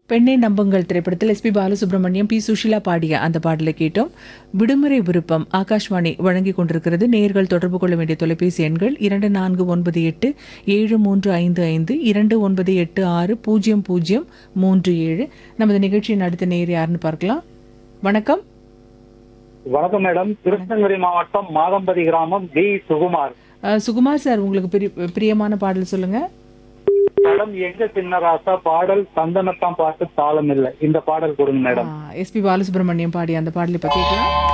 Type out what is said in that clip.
பெண்ணை நம்புங்கள் திரைப்படத்தில் எஸ்பி பாலசுப்ரமணியம் பி சுஷிலா பாடிய அந்த பாடலை கேட்டோம் விடுமுறை விருப்பம் ஆகாஷ்வாணி வழங்கிக் கொண்டிருக்கிறது நேயர்கள் தொடர்பு கொள்ள வேண்டிய தொலைபேசி எண்கள் இரண்டு நான்கு ஒன்பது எட்டு ஏழு மூன்று ஐந்து ஐந்து இரண்டு ஒன்பது எட்டு ஆறு பூஜ்ஜியம் பூஜ்ஜியம் மூன்று ஏழு நமது நிகழ்ச்சியின் அடுத்த நேயர் யாருன்னு பார்க்கலாம் வணக்கம் வணக்கம் மேடம் கிருஷ்ணகிரி மாவட்டம் மாதம்பதி கிராமம் வி சுகுமார் அஹ், சுகுமார் சார் உங்களுக்கு பிரி- பிரியமான பாடல் சொல்லுங்க படம் எங்க சின்னராசா பாடல் சந்தனத்தான் பாட்டு தாளம் இல்லை இந்த பாடல் கொடுங்க மேடம் எஸ்பி பாலசுப்ரமணியம் பாடிய அந்த பாடலை பற்றி கேட்கலாம்